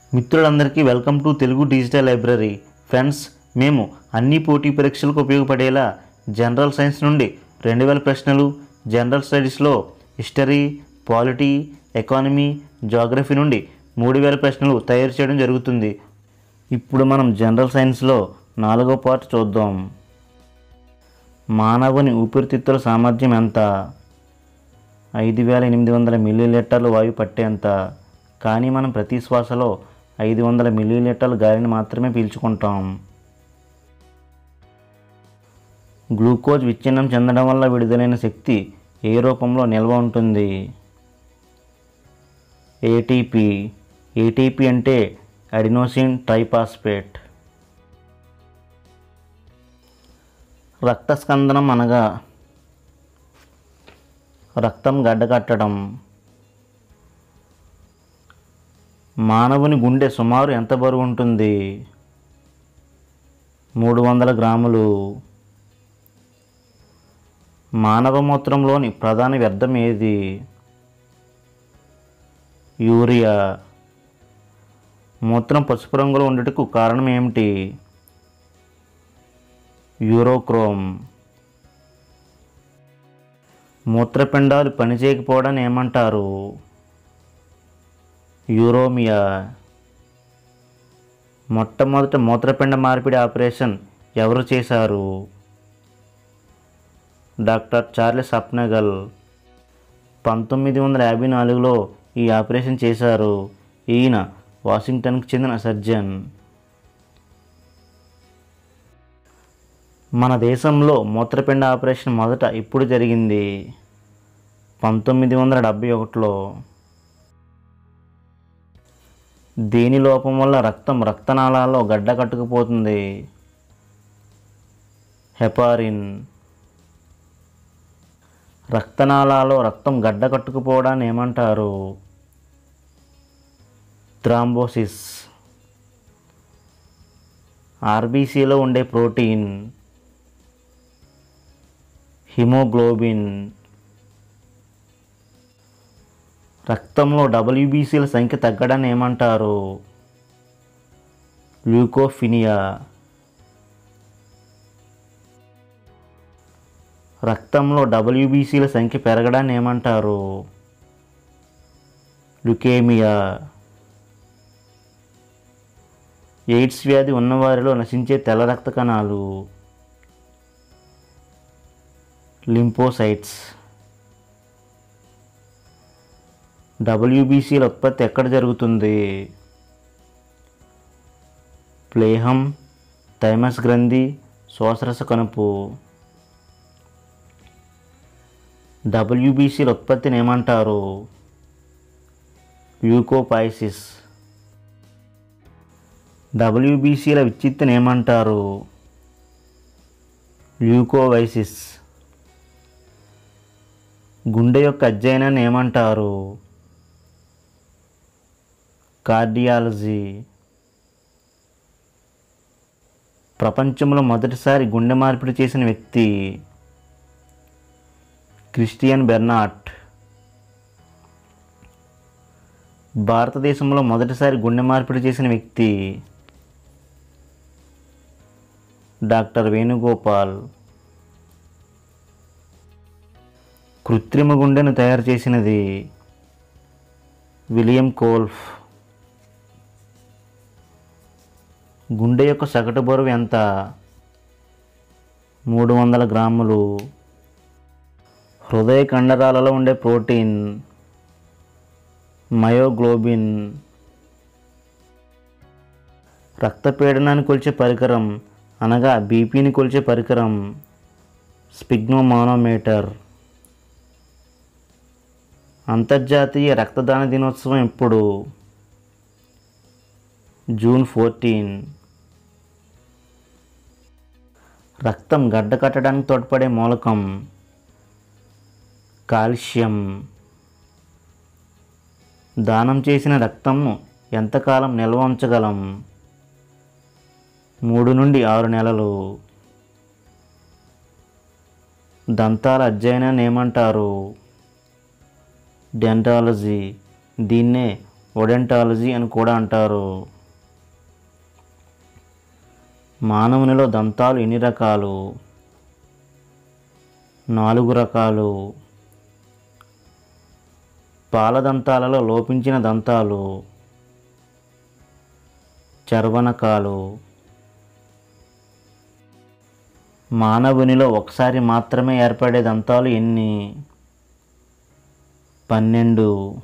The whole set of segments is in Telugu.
మిత్రులందరికీ welcome to Telugu digital library friends మేము అన్ని పోటీ పరీక్షలకు ఉపయోగపడేలా జనరల్ సైన్స్ నుండి రెండు వేల ప్రశ్నలు జనరల్ స్టడీస్లో హిస్టరీ పాలిటీ ఎకానమీ జాగ్రఫీ నుండి మూడు వేల ప్రశ్నలు తయారు చేయడం జరుగుతుంది ఇప్పుడు మనం జనరల్ సైన్స్లో నాలుగో పార్ట్ చూద్దాం మానవుని ఊపిరితిత్తుల సామర్థ్యం ఎంత ఐదు వేల ఎనిమిది వందల మిల్లీలీటర్లు వాయువు పట్టేంత కానీ మనం ప్రతి శ్వాసలో ఐదు వందల మిల్లీలీటర్ల గాలిని మాత్రమే పీల్చుకుంటాం గ్లూకోజ్ విచ్ఛిన్నం చెందడం వల్ల విడుదలైన శక్తి ఏ రూపంలో నిల్వ ఉంటుంది ఏటీపీ ఏటీపీ అంటే అడినోసిన్ ట్రైపాస్పేట్ రక్తస్కందనం అనగా రక్తం గడ్డకట్టడం మానవుని గుండె సుమారు ఎంత బరువు ఉంటుంది మూడు వందల గ్రాములు మానవ మూత్రంలోని ప్రధాన వ్యర్థం ఏది యూరియా మూత్రం పసుపు రంగులో ఉండటకు కారణం ఏమిటి యూరోక్రోమ్ మూత్రపిండాలు పనిచేయకపోవడాన్ని ఏమంటారు యూరోమియా మొట్టమొదట మూత్రపిండ మార్పిడి ఆపరేషన్ ఎవరు చేశారు డాక్టర్ చార్లెస్ అప్నగల్ పంతొమ్మిది వందల యాభై నాలుగులో ఈ ఆపరేషన్ చేశారు ఈయన వాషింగ్టన్కి చెందిన సర్జన్ మన దేశంలో మూత్రపిండ ఆపరేషన్ మొదట ఇప్పుడు జరిగింది పంతొమ్మిది వందల డెబ్భై ఒకటిలో దేని లోపం వల్ల రక్తం రక్తనాళాల్లో గడ్డ కట్టుకుపోతుంది హెపారిన్ రక్తనాళాల్లో రక్తం గడ్డ కట్టుకుపోవడాన్ని ఏమంటారు థ్రాంబోసిస్ ఆర్బీసీలో ఉండే ప్రోటీన్ హిమోగ్లోబిన్ రక్తంలో డబ్ల్యూబీసీల సంఖ్య తగ్గడాన్ని ఏమంటారు ల్యూకోఫినియా రక్తంలో డబ్ల్యూబీసీల సంఖ్య పెరగడాన్ని ఏమంటారు లుకేమియా ఎయిడ్స్ వ్యాధి ఉన్నవారిలో నశించే తెల్ల రక్త కణాలు లింపోసైట్స్ డబ్ల్యూబీసీల ఉత్పత్తి ఎక్కడ జరుగుతుంది ప్లేహం థైమస్ గ్రంథి శ్వాసరస కణుపు డబ్ల్యూబీసీల ఉత్పత్తిని ఏమంటారు ల్యూకోపైసిస్ డబ్ల్యూబీసీల విచ్చిత్తిని ఏమంటారు ల్యూకోవైసిస్ గుండె యొక్క అధ్యయనాన్ని ఏమంటారు కార్డియాలజీ ప్రపంచంలో మొదటిసారి గుండె మార్పిడి చేసిన వ్యక్తి క్రిస్టియన్ బెర్నాట్ భారతదేశంలో మొదటిసారి గుండె మార్పిడి చేసిన వ్యక్తి డాక్టర్ వేణుగోపాల్ కృత్రిమ గుండెను తయారు చేసినది విలియం కోల్ఫ్ గుండె యొక్క సగటు బరువు ఎంత మూడు వందల గ్రాములు హృదయ కండరాలలో ఉండే ప్రోటీన్ మయోగ్లోబిన్ రక్తపీడనాన్ని కొలిచే పరికరం అనగా బీపీని కొలిచే పరికరం స్పిగ్నోమానోమీటర్ అంతర్జాతీయ రక్తదాన దినోత్సవం ఎప్పుడు జూన్ ఫోర్టీన్ రక్తం గడ్డ కట్టడానికి తోడ్పడే మూలకం కాల్షియం దానం చేసిన రక్తంను ఎంతకాలం నిల్వ ఉంచగలం మూడు నుండి ఆరు నెలలు దంతాల అధ్యయనాన్ని ఏమంటారు డెంటాలజీ దీన్నే ఒడెంటాలజీ అని కూడా అంటారు మానవునిలో దంతాలు ఎన్ని రకాలు నాలుగు రకాలు పాలదంతాలలో లోపించిన దంతాలు చర్వనకాలు మానవునిలో ఒకసారి మాత్రమే ఏర్పడే దంతాలు ఎన్ని పన్నెండు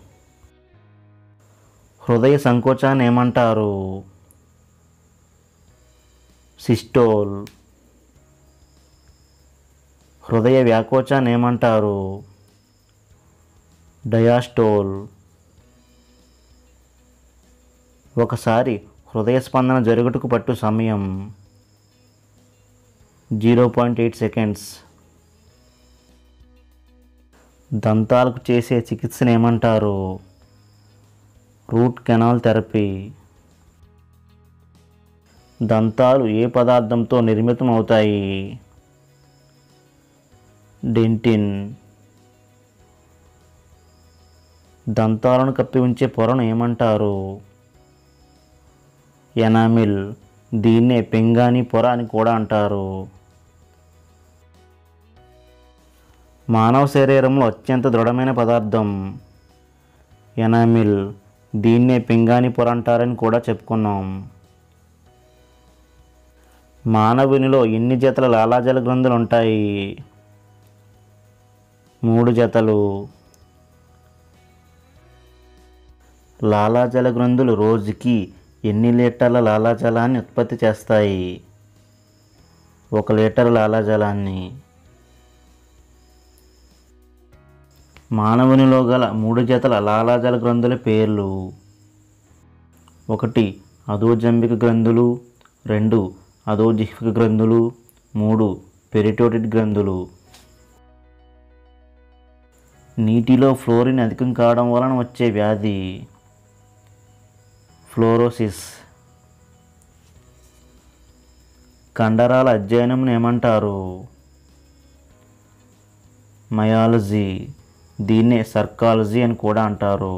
హృదయ సంకోచాన్ని ఏమంటారు సిస్టోల్ హృదయ వ్యాకోచాన్ని ఏమంటారు డయాస్టోల్ ఒకసారి హృదయ స్పందన జరుగుటకు పట్టు సమయం జీరో పాయింట్ ఎయిట్ సెకండ్స్ దంతాలకు చేసే చికిత్సను ఏమంటారు రూట్ కెనాల్ థెరపీ దంతాలు ఏ పదార్థంతో నిర్మితం అవుతాయి డెంటిన్ దంతాలను కప్పి ఉంచే పొరను ఏమంటారు ఎనామిల్ దీన్నే పెంగాని పొర అని కూడా అంటారు మానవ శరీరంలో అత్యంత దృఢమైన పదార్థం ఎనామిల్ దీన్నే పింగాని పొర అంటారని కూడా చెప్పుకున్నాం మానవునిలో ఎన్ని జతల లాలాజల గ్రంథులు ఉంటాయి మూడు జతలు లాలాజల గ్రంథులు రోజుకి ఎన్ని లీటర్ల లాలాజలాన్ని ఉత్పత్తి చేస్తాయి ఒక లీటర్ లాలాజలాన్ని మానవునిలో గల మూడు జతల లాలాజల గ్రంథుల పేర్లు ఒకటి అధోజంబిక గ్రంథులు రెండు అధోజిహ్విక గ్రంథులు మూడు పెరిటోటిడ్ గ్రంథులు నీటిలో ఫ్లోరిన్ అధికం కావడం వలన వచ్చే వ్యాధి ఫ్లోరోసిస్ కండరాల అధ్యయనం ఏమంటారు మయాలజీ దీన్నే సర్కాలజీ అని కూడా అంటారు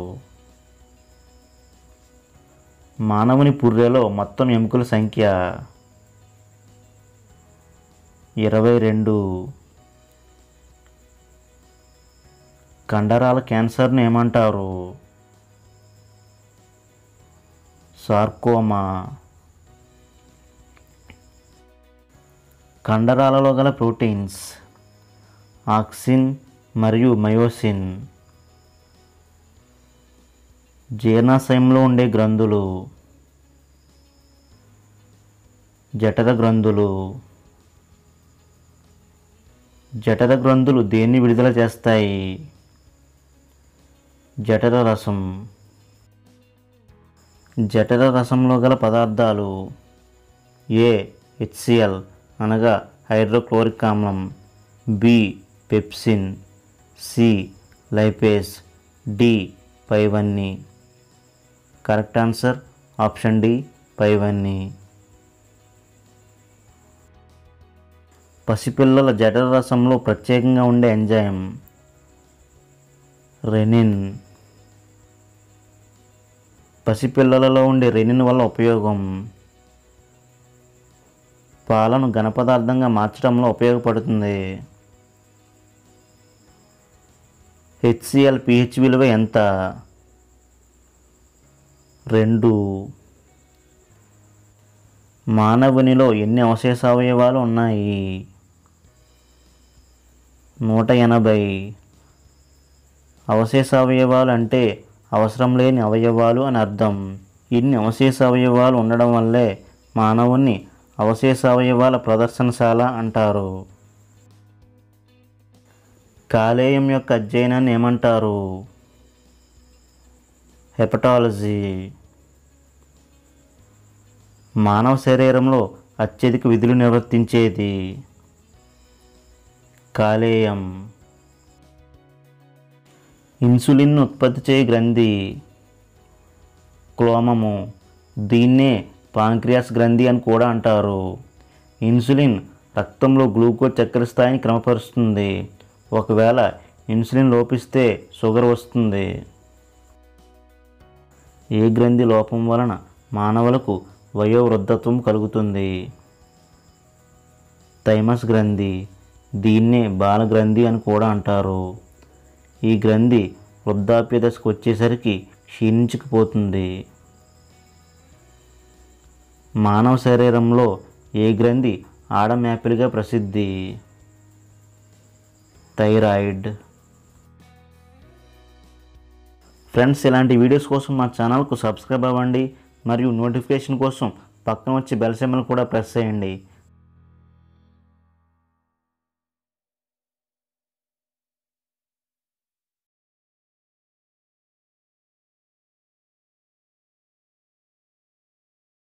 మానవుని పుర్రెలో మొత్తం ఎముకల సంఖ్య ఇరవై రెండు కండరాల క్యాన్సర్ని ఏమంటారు సార్కోమా కండరాలలో గల ప్రోటీన్స్ ఆక్సిన్ మరియు మయోసిన్ జీర్ణాశయంలో ఉండే గ్రంథులు జఠర గ్రంథులు జఠర గ్రంథులు దేన్ని విడుదల చేస్తాయి జఠర రసం జఠర రసంలో గల పదార్థాలు ఏ హెచ్సిఎల్ అనగా హైడ్రోక్లోరిక్ ఆమ్లం B pepsin C lipase D పైవన్నీ కరెక్ట్ ఆన్సర్ ఆప్షన్ డి పైవన్నీ పసిపిల్లల జఠర రసంలో ప్రత్యేకంగా ఉండే ఎంజైమ్ రెనిన్ పసిపిల్లలలో ఉండే రెనిన్ వల్ల ఉపయోగం పాలను ఘనపదార్థంగా మార్చడంలో ఉపయోగపడుతుంది హెచ్సిఎల్ పిహెచ్ విలువ ఎంత రెండు మానవునిలో ఎన్ని అవశేష అవయవాలు ఉన్నాయి నూట ఎనభై అవశేష అవయవాలు అంటే అవసరం లేని అవయవాలు అని అర్థం ఇన్ని అవశేష అవయవాలు ఉండడం వల్లే మానవుని అవశేష అవయవాల ప్రదర్శనశాల అంటారు కాలేయం యొక్క అధ్యయనాన్ని ఏమంటారు హెపటాలజీ మానవ శరీరంలో అత్యధిక విధులు నిర్వర్తించేది కాలేయం ఇన్సులిన్ ఉత్పత్తి చేయ గ్రంథి క్లోమము దీన్నే పాంక్రియాస్ గ్రంథి అని కూడా అంటారు ఇన్సులిన్ రక్తంలో గ్లూకోజ్ చక్కెర స్థాయిని క్రమపరుస్తుంది ఒకవేళ ఇన్సులిన్ లోపిస్తే షుగర్ వస్తుంది ఏ గ్రంథి లోపం వలన మానవులకు వయోవృద్ధత్వం కలుగుతుంది థైమస్ గ్రంథి దీన్నే బాలగ్రంథి అని కూడా అంటారు ఈ గ్రంథి వృద్ధాప్య దశకు వచ్చేసరికి క్షీణించుకుపోతుంది మానవ శరీరంలో ఏ గ్రంథి ఆడమ్యాపిల్గా ప్రసిద్ధి థైరాయిడ్ ఫ్రెండ్స్ ఇలాంటి వీడియోస్ కోసం మా ఛానల్కు సబ్స్క్రైబ్ అవ్వండి మరియు నోటిఫికేషన్ కోసం పక్కన వచ్చే బెల్ సింబల్ కూడా ప్రెస్ చేయండి